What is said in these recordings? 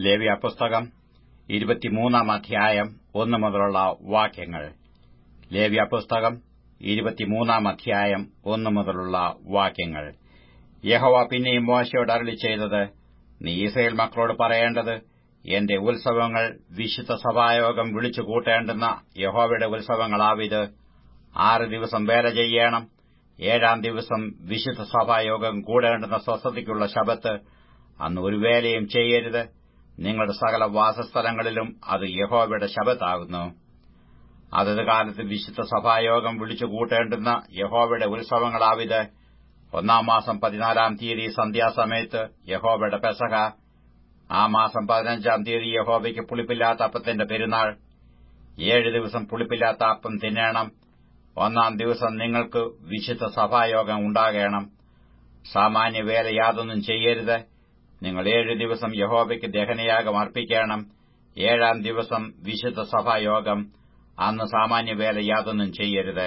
ലേവ്യ പുസ്തകം ഇരുപത്തിമൂന്നാം അധ്യായം ഒന്നു മുതലുള്ള വാക്യങ്ങൾ ലേവ്യ പുസ്തകം ഇരുപത്തിമൂന്നാം അധ്യായം ഒന്നു മുതലുള്ള വാക്യങ്ങൾ യഹോവ പിന്നെയും മോശയോട് അരളി ചെയ്തത് നീ ഇസ്രയേൽ മക്കളോട് പറയേണ്ടത് എന്റെ ഉത്സവങ്ങൾ വിശുദ്ധ സഭായോഗം വിളിച്ചു കൂട്ടേണ്ടുന്ന യഹോവയുടെ ഉത്സവങ്ങളാവിത് ആറ് ദിവസം വേല ചെയ്യണം ഏഴാം ദിവസം വിശുദ്ധ സഭായോഗം കൂടേണ്ടുന്ന സ്വസ്ഥതയ്ക്കുള്ള ശബത്ത് അന്ന് ഒരു വേലയും ചെയ്യരുത് നിങ്ങളുടെ സകല വാസസ്ഥലങ്ങളിലും അത് യഹോവയുടെ ശബത്താകുന്നു അതത് കാലത്ത് വിശുദ്ധ സഭായോഗം വിളിച്ചു കൂട്ടേണ്ടുന്ന യഹോവയുടെ ഉത്സവങ്ങളാവിത് ഒന്നാം മാസം പതിനാലാം തീയതി സന്ധ്യാസമയത്ത് യഹോവയുടെ പെസക ആ മാസം പതിനഞ്ചാം തീയതി യഹോവയ്ക്ക് പുളിപ്പില്ലാത്ത അപ്പത്തിന്റെ പെരുന്നാൾ ഏഴ് ദിവസം പുളിപ്പില്ലാത്ത അപ്പം തിന്നേണം ഒന്നാം ദിവസം നിങ്ങൾക്ക് വിശുദ്ധ സഭായോഗം ഉണ്ടാകണം സാമാന്യ വേല യാതൊന്നും ചെയ്യരുത് നിങ്ങൾ ഏഴു ദിവസം യഹോവയ്ക്ക് ദഹനയാഗം അർപ്പിക്കണം ഏഴാം ദിവസം വിശുദ്ധ സഭായോഗം അന്ന് സാമാന്യ വേല യാതൊന്നും ചെയ്യരുത്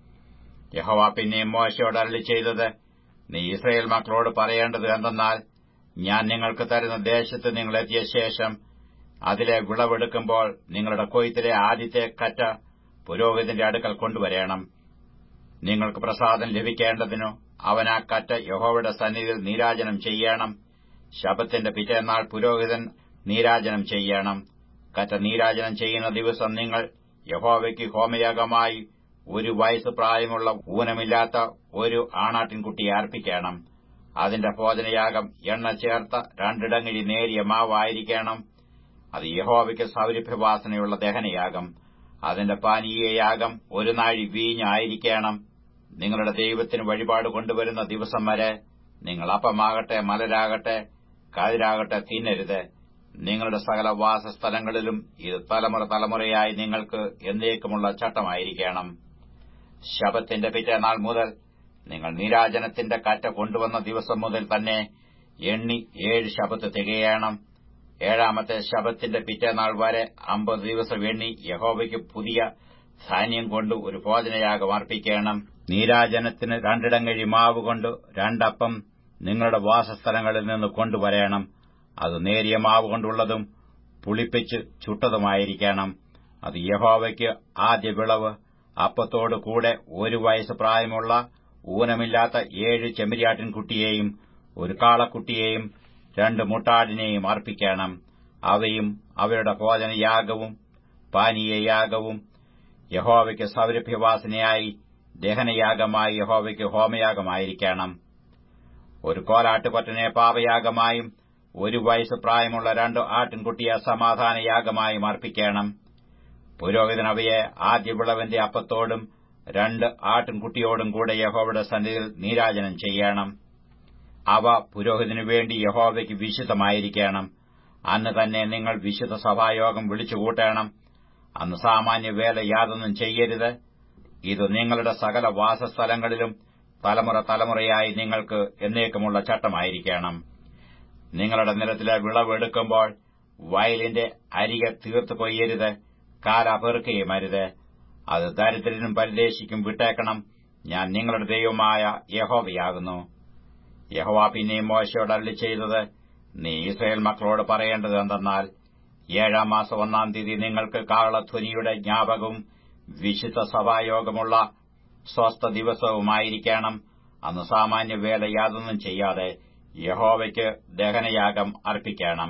യഹോവ പിന്നെയും മോശയോട് അരളി ചെയ്തത് നീ ഇസ്രയേൽ മക്കളോട് പറയേണ്ടത് എന്തെന്നാൽ ഞാൻ നിങ്ങൾക്ക് തരുന്ന ദേശത്ത് നിങ്ങൾ എത്തിയ ശേഷം അതിലെ വിളവെടുക്കുമ്പോൾ നിങ്ങളുടെ കൊയ്ത്തിലെ ആദ്യത്തെ കറ്റ പുരോഹിതന്റെ അടുക്കൽ കൊണ്ടുവരേണം നിങ്ങൾക്ക് പ്രസാദം ലഭിക്കേണ്ടതിനു അവൻ ആ കറ്റ യഹോവയുടെ സന്നിധിയിൽ നീരാജനം ചെയ്യണം ശബത്തിന്റെ പിറ്റേന്നാൾ പുരോഹിതൻ നീരാജനം ചെയ്യണം കറ്റ നീരാജനം ചെയ്യുന്ന ദിവസം നിങ്ങൾ യഹോവയ്ക്ക് ഹോമയാഗമായി ഒരു വയസ്സ് പ്രായമുള്ള ഊനമില്ലാത്ത ഒരു ആണാട്ടിൻകുട്ടിയെ അർപ്പിക്കണം അതിന്റെ ഭോജനയാഗം എണ്ണ ചേർത്ത രണ്ടിടങ്ങഴി നേരിയ മാവായിരിക്കണം അത് യഹോവയ്ക്ക് സൗരഭ്യവാസനയുള്ള ദഹനയാഗം അതിന്റെ പാനീയയാഗം ഒരു നാഴി വീഞ്ഞായിരിക്കണം നിങ്ങളുടെ ദൈവത്തിന് വഴിപാട് കൊണ്ടുവരുന്ന ദിവസം വരെ നിങ്ങൾ അപ്പമാകട്ടെ മലരാകട്ടെ കതിരാകട്ടെ തിന്നരുത് നിങ്ങളുടെ സകല വാസസ്ഥലങ്ങളിലും ഇത് തലമുറ തലമുറയായി നിങ്ങൾക്ക് എന്നേക്കുമുള്ള ചട്ടമായിരിക്കണം ശബത്തിന്റെ പിറ്റേനാൾ മുതൽ നിങ്ങൾ നീരാജനത്തിന്റെ കറ്റ കൊണ്ടുവന്ന ദിവസം മുതൽ തന്നെ എണ്ണി ഏഴ് ശബത്ത് തികയണം ഏഴാമത്തെ ശബത്തിന്റെ പിറ്റേനാൾ വരെ അമ്പത് ദിവസം എണ്ണി യഹോവയ്ക്ക് പുതിയ ധാന്യം കൊണ്ട് ഒരു ഭോജനയാഗം അർപ്പിക്കണം നീരാജനത്തിന് രണ്ടിടങ്ങഴി മാവ് കൊണ്ട് രണ്ടപ്പം നിങ്ങളുടെ വാസസ്ഥലങ്ങളിൽ നിന്ന് കൊണ്ടുവരേണം അത് നേരിയ മാവ് കൊണ്ടുള്ളതും പുളിപ്പിച്ച് ചുട്ടതുമായിരിക്കണം അത് യഹോവയ്ക്ക് ആദ്യ വിളവ് അപ്പത്തോടു കൂടെ ഒരു വയസ്സ് പ്രായമുള്ള ഊനമില്ലാത്ത ഏഴ് ചെമ്മരിയാട്ടിൻകുട്ടിയെയും ഒരു കാളക്കുട്ടിയെയും രണ്ട് മുട്ടാടിനെയും അർപ്പിക്കണം അവയും അവരുടെ ഭോജനയാഗവും പാനീയയാഗവും യഹോവയ്ക്ക് സൗരഭ്യവാസനയായി ദഹനയാഗമായി യഹോവയ്ക്ക് ഹോമയാഗമായിരിക്കണം ഒരു കോലാട്ടുകൊറ്റനെ പാപയാഗമായും ഒരു വയസ്സ് പ്രായമുള്ള രണ്ട് ആട്ടിൻകുട്ടിയെ സമാധാനയാഗമായും അർപ്പിക്കണം പുരോഹിതൻ അവയെ ആദ്യ വിളവിന്റെ അപ്പത്തോടും രണ്ട് ആട്ടിൻകുട്ടിയോടും കൂടെ യഹോവയുടെ സന്നിധിയിൽ നീരാജനം ചെയ്യണം അവ പുരോഹിതനു വേണ്ടി യഹോവയ്ക്ക് വിശുദ്ധമായിരിക്കണം അന്ന് തന്നെ നിങ്ങൾ വിശുദ്ധ സഭായോഗം വിളിച്ചുകൂട്ടണം അന്ന് സാമാന്യ വേല യാതൊന്നും ചെയ്യരുത് ഇത് നിങ്ങളുടെ സകല വാസസ്ഥലങ്ങളിലും തലമുറ തലമുറയായി നിങ്ങൾക്ക് എന്നേക്കുമുള്ള ചട്ടമായിരിക്കണം നിങ്ങളുടെ നിലത്തിലെ വിളവെടുക്കുമ്പോൾ വയലിന്റെ അരികെ തീർത്തു കൊയ്യരുത് കാല പെറുക്കുകയും അരുത് അത് ദരിദ്രനും പരിദേശിക്കും വിട്ടേക്കണം ഞാൻ നിങ്ങളുടെ ദൈവമായ യഹോവയാകുന്നു യഹോവ പിന്നെയും മോശയോട് അരളി ചെയ്തത് നീ ഇസ്രയേൽ മക്കളോട് പറയേണ്ടത് എന്തെന്നാൽ ഏഴാം മാസം ഒന്നാം തീയതി നിങ്ങൾക്ക് കാളധ്വനിയുടെ ജ്ഞാപകവും വിശുദ്ധ സഭായോഗമുള്ള സ്വസ്ഥ ദിവസവുമായിരിക്കണം അന്ന് സാമാന്യ വേല യാതൊന്നും ചെയ്യാതെ യഹോവയ്ക്ക് ദഹനയാഗം അർപ്പിക്കണം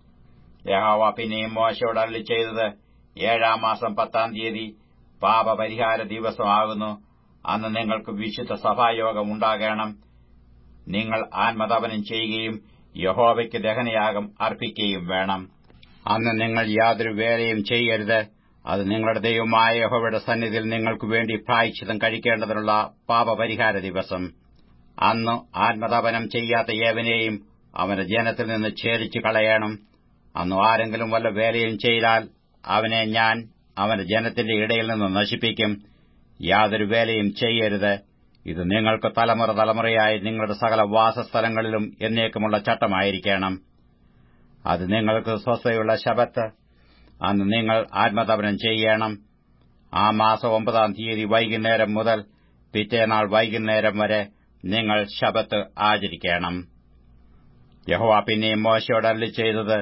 യഹോവ പിന്നെയും മോശയോട് അരളി ചെയ്തത് ഏഴാം മാസം പത്താം തീയതി പാപപരിഹാര ദിവസമാകുന്നു അന്ന് നിങ്ങൾക്ക് വിശുദ്ധ സഭായോഗം ഉണ്ടാകണം നിങ്ങൾ ആത്മതപനം ചെയ്യുകയും യഹോവയ്ക്ക് ദഹനയാഗം അർപ്പിക്കുകയും വേണം അന്ന് നിങ്ങൾ യാതൊരു വേലയും ചെയ്യരുത് അത് നിങ്ങളുടെ ദൈവമായ യഹോവയുടെ സന്നിധിയിൽ നിങ്ങൾക്ക് വേണ്ടി പ്രായച്ചിതം കഴിക്കേണ്ടതിനുള്ള പാപപരിഹാര ദിവസം അന്ന് ആത്മതപനം ചെയ്യാത്ത ഏവനെയും അവന്റെ ജനത്തിൽ നിന്ന് ഛേദിച്ചു കളയണം അന്ന് ആരെങ്കിലും വല്ല വേലയും ചെയ്താൽ അവനെ ഞാൻ അവന്റെ ജനത്തിന്റെ ഇടയിൽ നിന്ന് നശിപ്പിക്കും യാതൊരു വേലയും ചെയ്യരുത് ഇത് നിങ്ങൾക്ക് തലമുറ തലമുറയായി നിങ്ങളുടെ സകല വാസസ്ഥലങ്ങളിലും എന്നേക്കുമുള്ള ചട്ടമായിരിക്കണം അത് നിങ്ങൾക്ക് സ്വസ്ഥയുള്ള ശബത്ത് അന്ന് നിങ്ങൾ ആത്മതപനം ചെയ്യണം ആ മാസം ഒമ്പതാം തീയതി വൈകുന്നേരം മുതൽ പിറ്റേനാൾ വൈകുന്നേരം വരെ നിങ്ങൾ ശബത്ത് ആചരിക്കണം യഹോവ പിന്നെയും മോശയോട് അരളി ചെയ്തത്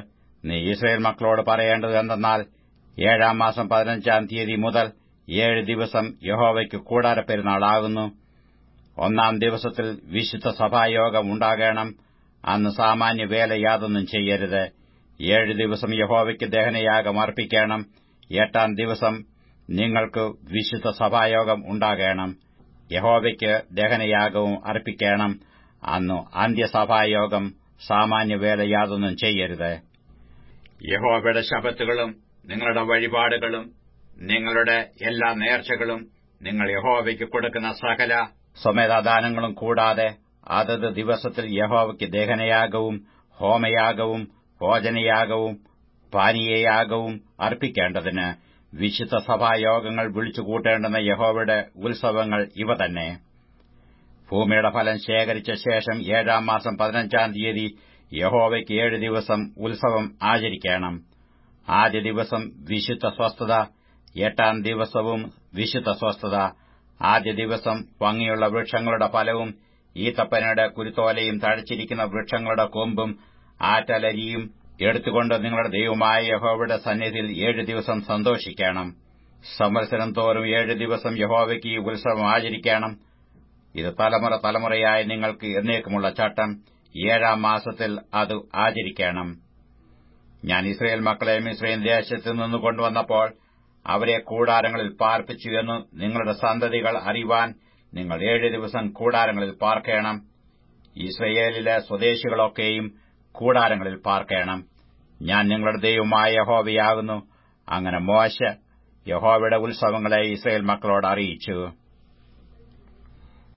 നീ ഇസ്രയേൽ മക്കളോട് പറയേണ്ടത് എന്തെന്നാൽ ഏഴാം മാസം പതിനഞ്ചാം തീയതി മുതൽ ഏഴ് ദിവസം യഹോവയ്ക്ക് കൂടാര പെരുന്നാളാകുന്നു ഒന്നാം ദിവസത്തിൽ വിശുദ്ധ സഭായോഗം ഉണ്ടാകണം അന്ന് സാമാന്യ വേല യാതൊന്നും ചെയ്യരുത് ഏഴ് ദിവസം യഹോവയ്ക്ക് ദഹനയാഗം അർപ്പിക്കണം എട്ടാം ദിവസം നിങ്ങൾക്ക് വിശുദ്ധ സഭായോഗം ഉണ്ടാകണം യഹോവയ്ക്ക് ദഹനയാഗവും അർപ്പിക്കണം അന്നു അന്ത്യസഭായോഗം സാമാന്യവേല യാതൊന്നും ചെയ്യരുത് യഹോവയുടെ ശബത്തുകളും നിങ്ങളുടെ വഴിപാടുകളും നിങ്ങളുടെ എല്ലാ നേർച്ചകളും നിങ്ങൾ യഹോവയ്ക്ക് കൊടുക്കുന്ന സകല സ്വമേധാദാനങ്ങളും കൂടാതെ അതത് ദിവസത്തിൽ യഹോവയ്ക്ക് ദഹനയാഗവും ഹോമയാഗവും ഭോജനയാഗവും പാനീയയാഗവും അർപ്പിക്കേണ്ടതിന് വിശുദ്ധ സഭായോഗങ്ങൾ വിളിച്ചുകൂട്ടേണ്ടുന്ന യഹോവയുടെ ഉത്സവങ്ങൾ ഇവ തന്നെ ഭൂമിയുടെ ഫലം ശേഖരിച്ച ശേഷം ഏഴാം മാസം പതിനഞ്ചാം തീയതി യഹോവയ്ക്ക് ഏഴ് ദിവസം ഉത്സവം ആചരിക്കണം ആദ്യ ദിവസം വിശുദ്ധ സ്വസ്ഥത എട്ടാം ദിവസവും വിശുദ്ധ സ്വസ്ഥത ആദ്യ ദിവസം ഭംഗിയുള്ള വൃക്ഷങ്ങളുടെ ഫലവും ഈത്തപ്പനയുടെ കുരുത്തോലയും തഴച്ചിരിക്കുന്ന വൃക്ഷങ്ങളുടെ കൊമ്പും ആറ്റലരിയും എടുത്തുകൊണ്ട് നിങ്ങളുടെ ദൈവമായ യഹോവയുടെ സന്നിധിയിൽ ഏഴ് ദിവസം സന്തോഷിക്കണം സംവത്സരം തോറും ഏഴ് ദിവസം യഹോവയ്ക്ക് ഈ ഉത്സവം ആചരിക്കണം ഇത് തലമുറ തലമുറയായി നിങ്ങൾക്ക് എന്നേക്കുമുള്ള ചട്ടം ഏഴാം മാസത്തിൽ അത് ആചരിക്കണം ഞാൻ ഇസ്രയേൽ മക്കളെ ഇസ്രയേൽ ദേശത്ത് നിന്ന് കൊണ്ടുവന്നപ്പോൾ അവരെ കൂടാരങ്ങളിൽ പാർപ്പിച്ചു എന്ന് നിങ്ങളുടെ സന്തതികൾ അറിയുവാൻ നിങ്ങൾ ഏഴ് ദിവസം കൂടാരങ്ങളിൽ പാർക്കണം ഇസ്രയേലിലെ സ്വദേശികളൊക്കെയും കൂടാരങ്ങളിൽ പാർക്കണം ഞാൻ നിങ്ങളുടെ ദൈവമായ യഹോവയാകുന്നു അങ്ങനെ മോശ യഹോവയുടെ ഉത്സവങ്ങളെ ഇസ്രയേൽ മക്കളോട് അറിയിച്ചു